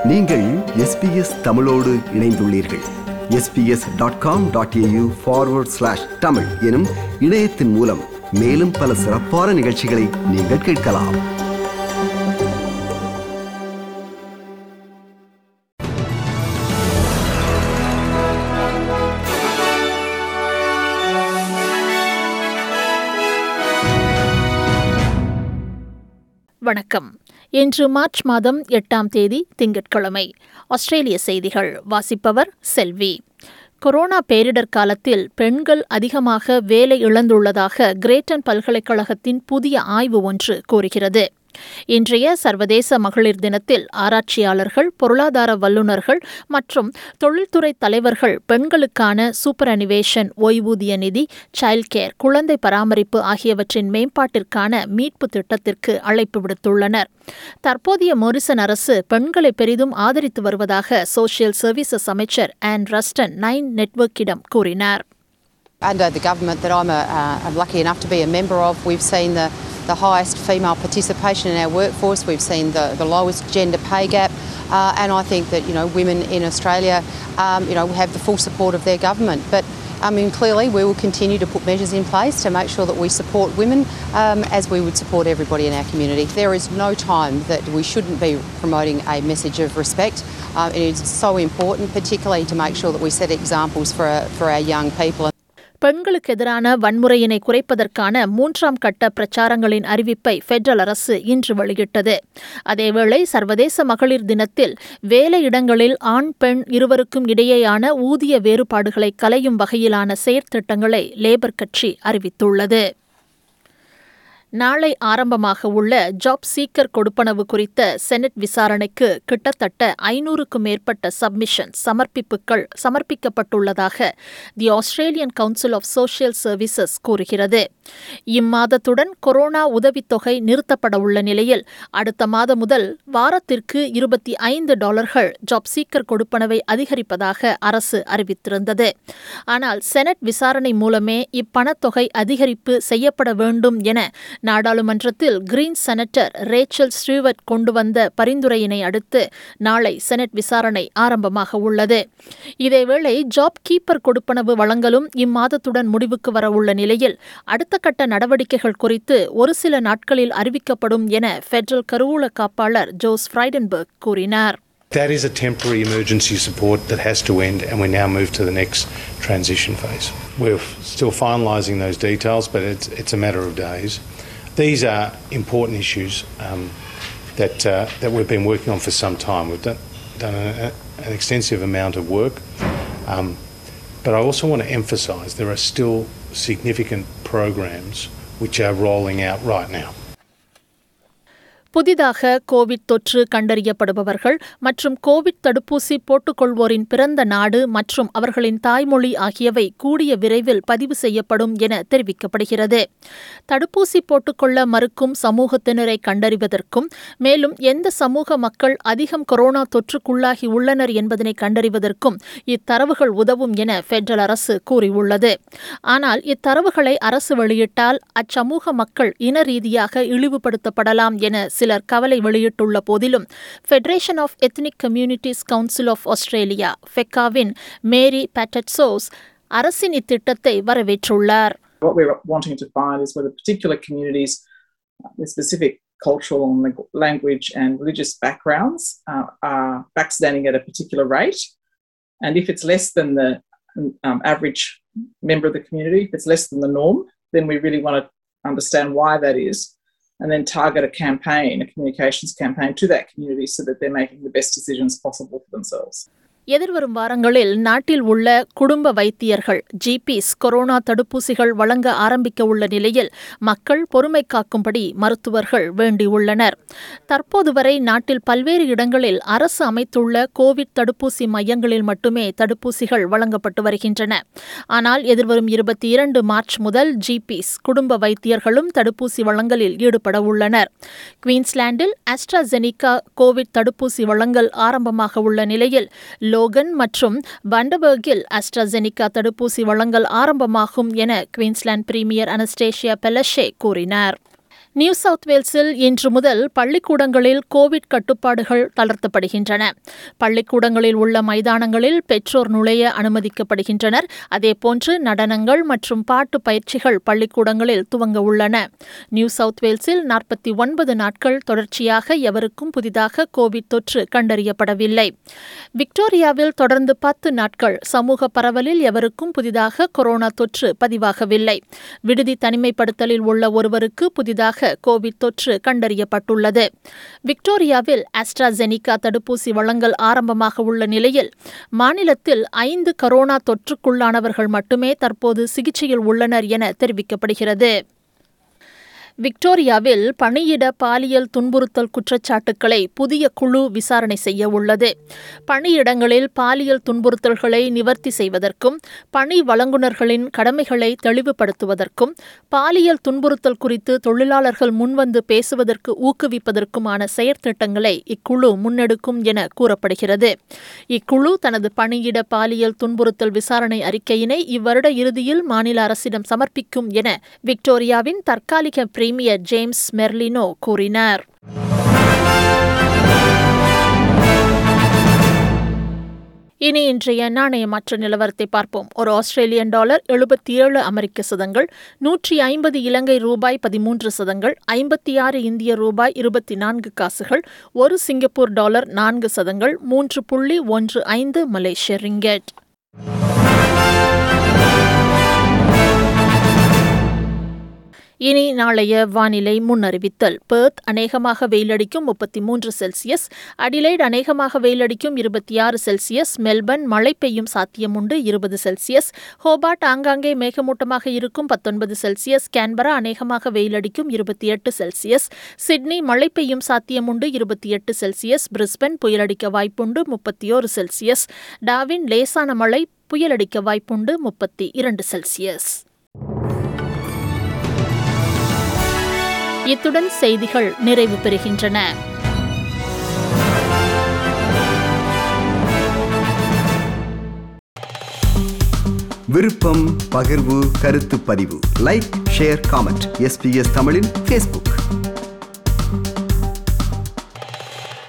நீங்கள் எஸ்பிஎஸ் தமிழோடு இணைந்துள்ளீர்கள் SBS dot com dot AU forward slash Tamil எனும் இணையத்தின் மூலம் மேலும் பல சிறப்பான நிகழ்ச்சிகளை நீங்கள் கேட்கலாம் வணக்கம் இன்று மார்ச் மாதம் எட்டாம் தேதி திங்கட்கிழமை ஆஸ்திரேலிய செய்திகள் வாசிப்பவர் செல்வி கொரோனா பேரிடர் காலத்தில் பெண்கள் அதிகமாக வேலை இழந்துள்ளதாக கிரேட்டன் பல்கலைக்கழகத்தின் புதிய ஆய்வு ஒன்று கூறுகிறது இன்றைய சர்வதேச மகளிர் தினத்தில் ஆராய்ச்சியாளர்கள் பொருளாதார வல்லுநர்கள் மற்றும் தொழில்துறை தலைவர்கள் பெண்களுக்கான சூப்பர் அனிவேஷன் ஓய்வூதிய நிதி சைல்ட் கேர் குழந்தை பராமரிப்பு ஆகியவற்றின் மேம்பாட்டிற்கான மீட்பு திட்டத்திற்கு அழைப்பு விடுத்துள்ளனர் தற்போதைய மொரிசன் அரசு பெண்களை பெரிதும் ஆதரித்து வருவதாக சோசியல் சர்வீசஸ் அமைச்சர் ஆன் ரஸ்டன் நைன் நெட்வொர்க்கிடம் கூறினார் Under the government that I'm, a, uh, I'm lucky enough to be a member of, we've seen the, the highest female participation in our workforce. We've seen the, the lowest gender pay gap, uh, and I think that you know women in Australia, um, you know, have the full support of their government. But I mean, clearly, we will continue to put measures in place to make sure that we support women um, as we would support everybody in our community. There is no time that we shouldn't be promoting a message of respect. Um, it is so important, particularly to make sure that we set examples for, our- for our young people. பெண்களுக்கு எதிரான வன்முறையினை குறைப்பதற்கான மூன்றாம் கட்ட பிரச்சாரங்களின் அறிவிப்பை federal அரசு இன்று வெளியிட்டது அதேவேளை சர்வதேச மகளிர் தினத்தில் வேலையிடங்களில் ஆண் பெண் இருவருக்கும் இடையேயான ஊதிய வேறுபாடுகளை களையும் வகையிலான செயற்திட்டங்களை லேபர் கட்சி அறிவித்துள்ளது நாளை ஆரம்பமாக உள்ள ஜாப் சீக்கர் கொடுப்பனவு குறித்த செனட் விசாரணைக்கு கிட்டத்தட்ட ஐநூறுக்கும் மேற்பட்ட சப்மிஷன் சமர்ப்பிப்புகள் சமர்ப்பிக்கப்பட்டுள்ளதாக the Australian council of social services கூறுகிறது இம்மாதத்துடன் கொரோனா உதவித்தொகை நிறுத்தப்பட உள்ள நிலையில் அடுத்த மாதம் முதல் வாரத்திற்கு இருபத்தி ஐந்து டாலர்கள் ஜாப் சீக்கர் கொடுப்பனவை அதிகரிப்பதாக அரசு அறிவித்திருந்தது ஆனால் செனட் விசாரணை மூலமே இப்பணத்தொகை அதிகரிப்பு செய்யப்பட வேண்டும் என நாடாளுமன்றத்தில் கிரீன் செனட்டர் ரேச்சல் ஸ்ரீவர்ட் கொண்டு வந்த பரிந்துரையினை அடுத்து நாளை செனட் விசாரணை ஆரம்பமாக உள்ளது இதேவேளை ஜாப் கீப்பர் கொடுப்பனவு வழங்கலும் இம்மாதத்துடன் முடிவுக்கு வர உள்ள நிலையில் அடுத்த கட்ட நடவடிக்கைகள் குறித்து ஒரு சில நாட்களில் அறிவிக்கப்படும் என பெடரல் கருவூல காப்பாளர் ஜோஸ் ஃப்ரைடன்பர்க் கூறினார் That is a temporary emergency support that has to end, and we now move to the next transition phase. We're still finalising those details, but it's, it's a matter of days. These are important issues um, that, uh, that we've been working on for some time. We've done, done a, an extensive amount of work, um, but I also want to emphasise there are still significant programs which are rolling out right now. புதிதாக Covid தொற்று கண்டறியப்படுபவர்கள் மற்றும் Covid தடுப்பூசி போட்டுக்கொள்வோரின் பிறந்த நாடு மற்றும் அவர்களின் தாய்மொழி ஆகியவை கூடிய விரைவில் பதிவு செய்யப்படும் என தெரிவிக்கப்படுகிறது தடுப்பூசி போட்டுக்கொள்ள மறுக்கும் சமூகத்தினரை கண்டறிவதற்கும் மேலும் எந்த சமூக மக்கள் அதிகம் கொரோனா தொற்றுக்குள்ளாகி உள்ளனர் என்பதனை கண்டறிவதற்கும் இத்தரவுகள் உதவும் என பெடரல் அரசு கூறியுள்ளது ஆனால் இத்தரவுகளை அரசு வெளியிட்டால் அச்சமூக மக்கள் இன ரீதியாக இழிவுபடுத்தப்படலாம் என சிலர் கவலை வெளியிட்டுள்ள போதிலும் federation of ethnic communities council of Australia ஃபெக்காவின் மேரி பேட்டட்சோஸ் அரசின் இத்திட்டத்தை வரவேற்றுள்ளார் What we're wanting to find is whether particular communities uh, with specific cultural and ling- language and religious backgrounds uh, are vaccinating at a particular rate. And if it's less than the um, average member of the community, if it's less than the norm, then we really want to understand why that is and then target a campaign, a communications campaign to that community so that they're making the best decisions possible for themselves. எதிர்வரும் வாரங்களில் நாட்டில் உள்ள குடும்ப வைத்தியர்கள் ஜிபிஸ் corona தடுப்பூசிகள் வழங்க ஆரம்பிக்க உள்ள நிலையில் மக்கள் பொறுமை காக்கும்படி மருத்துவர்கள் வேண்டியுள்ளனர் தற்போது வரை நாட்டில் பல்வேறு இடங்களில் அரசு அமைத்துள்ள கோவிட் தடுப்பூசி மையங்களில் மட்டுமே தடுப்பூசிகள் வழங்கப்பட்டு வருகின்றன ஆனால் எதிர்வரும் இருபத்தி இரண்டு மார்ச் முதல் ஜிபிஸ் குடும்ப வைத்தியர்களும் தடுப்பூசி வழங்கலில் ஈடுபட உள்ளனர் குவீன்ஸ்லாண்டில் ஆஸ்ட்ராசெனிகா கோவிட் தடுப்பூசி வழங்கல் ஆரம்பமாக உள்ள நிலையில் லோகன் மற்றும் பண்டபர்கில் அஸ்ட்ராசெனிகா தடுப்பூசி வழங்கல் ஆரம்பமாகும் என குவீன்ஸ்லாந்து பிரீமியர் அனஸ்டேஷியா பெலஷே கூறினார் நியூ சவுத் வேல்ஸில் இன்று முதல் பள்ளிக்கூடங்களில் கோவிட் கட்டுப்பாடுகள் தளர்த்தப்படுகின்றன பள்ளிக்கூடங்களில் உள்ள மைதானங்களில் பெற்றோர் நுழைய அனுமதிக்கப்படுகின்றனர் அதேபோன்று நடனங்கள் மற்றும் பாட்டு பயிற்சிகள் பள்ளிக்கூடங்களில் துவங்க உள்ளன நியூ சவுத் வேல்ஸில் நாற்பத்தி ஒன்பது நாட்கள் தொடர்ச்சியாக எவருக்கும் புதிதாக கோவிட் தொற்று கண்டறியப்படவில்லை விக்டோரியாவில் தொடர்ந்து பத்து நாட்கள் சமூக பரவலில் எவருக்கும் புதிதாக கொரோனா தொற்று பதிவாகவில்லை விடுதி தனிமைப்படுத்தலில் உள்ள ஒருவருக்கு புதிதாக கோவிட் தொற்று கண்டறியப்பட்டுள்ளது விக்டோரியாவில் ஆஸ்ட்ராசெனிகா தடுப்பூசி வழங்கல் ஆரம்பமாக உள்ள நிலையில் மாநிலத்தில் ஐந்து கரோனா தொற்றுக்குள்ளானவர்கள் மட்டுமே தற்போது சிகிச்சையில் உள்ளனர் என தெரிவிக்கப்படுகிறது விக்டோரியாவில் பணியிட பாலியல் துன்புறுத்தல் குற்றச்சாட்டுக்களை புதிய குழு விசாரணை செய்ய உள்ளது பணியிடங்களில் பாலியல் துன்புறுத்தல்களை நிவர்த்தி செய்வதற்கும் பணி வழங்குநர்களின் கடமைகளை தெளிவுபடுத்துவதற்கும் பாலியல் துன்புறுத்தல் குறித்து தொழிலாளர்கள் முன்வந்து பேசுவதற்கு ஊக்குவிப்பதற்குமான செயற்திட்டங்களை இக்குழு முன்னெடுக்கும் என கூறப்படுகிறது இக்குழு தனது பணியிட பாலியல் துன்புறுத்தல் விசாரணை அறிக்கையினை இவ்வருட இறுதியில் மாநில அரசிடம் சமர்ப்பிக்கும் என விக்டோரியாவின் தற்காலிக பிரீமியர் ஜேம்ஸ் மெர்லினோ கூறினார் இனி இன்றைய நாணயமற்ற நிலவரத்தை பார்ப்போம் ஒரு ஆஸ்திரேலியன் டாலர் எழுபத்தி ஏழு அமெரிக்க சதங்கள் நூற்றி ஐம்பது இலங்கை ரூபாய் பதிமூன்று சதங்கள் ஐம்பத்தி ஆறு இந்திய ரூபாய் இருபத்தி நான்கு காசுகள் ஒரு சிங்கப்பூர் டாலர் நான்கு சதங்கள் மூன்று புள்ளி ஒன்று ஐந்து மலேசிய ரிங்கெட் இனி நாளைய வானிலை முன்னறிவித்தல் பெர்த் அநேகமாக வெயிலடிக்கும் முப்பத்தி மூன்று செல்சியஸ் அடிலைட் அநேகமாக வெயிலடிக்கும் இருபத்தி ஆறு செல்சியஸ் மெல்பர்ன் மழை பெய்யும் சாத்தியமுண்டு இருபது செல்சியஸ் ஹோபார்ட் ஆங்காங்கே மேகமூட்டமாக இருக்கும் பத்தொன்பது செல்சியஸ் கேன்பரா அநேகமாக வெயிலடிக்கும் இருபத்தி எட்டு செல்சியஸ் சிட்னி மழை பெய்யும் சாத்தியமுண்டு இருபத்தி எட்டு செல்சியஸ் பிரிஸ்பன் புயலடிக்க வாய்ப்புண்டு முப்பத்தி ஓரு செல்சியஸ் டாவின் லேசான மழை புயலடிக்க வாய்ப்புண்டு முப்பத்தி இரண்டு செல்சியஸ் இத்துடன் செய்திகள் நிறைவு பெறுகின்றன விருப்பம் பகிர்வு கருத்து பதிவு லைக் ஷேர் காமெண்ட் எஸ்பிஎஸ் தமிழின் ஃபேஸ்புக்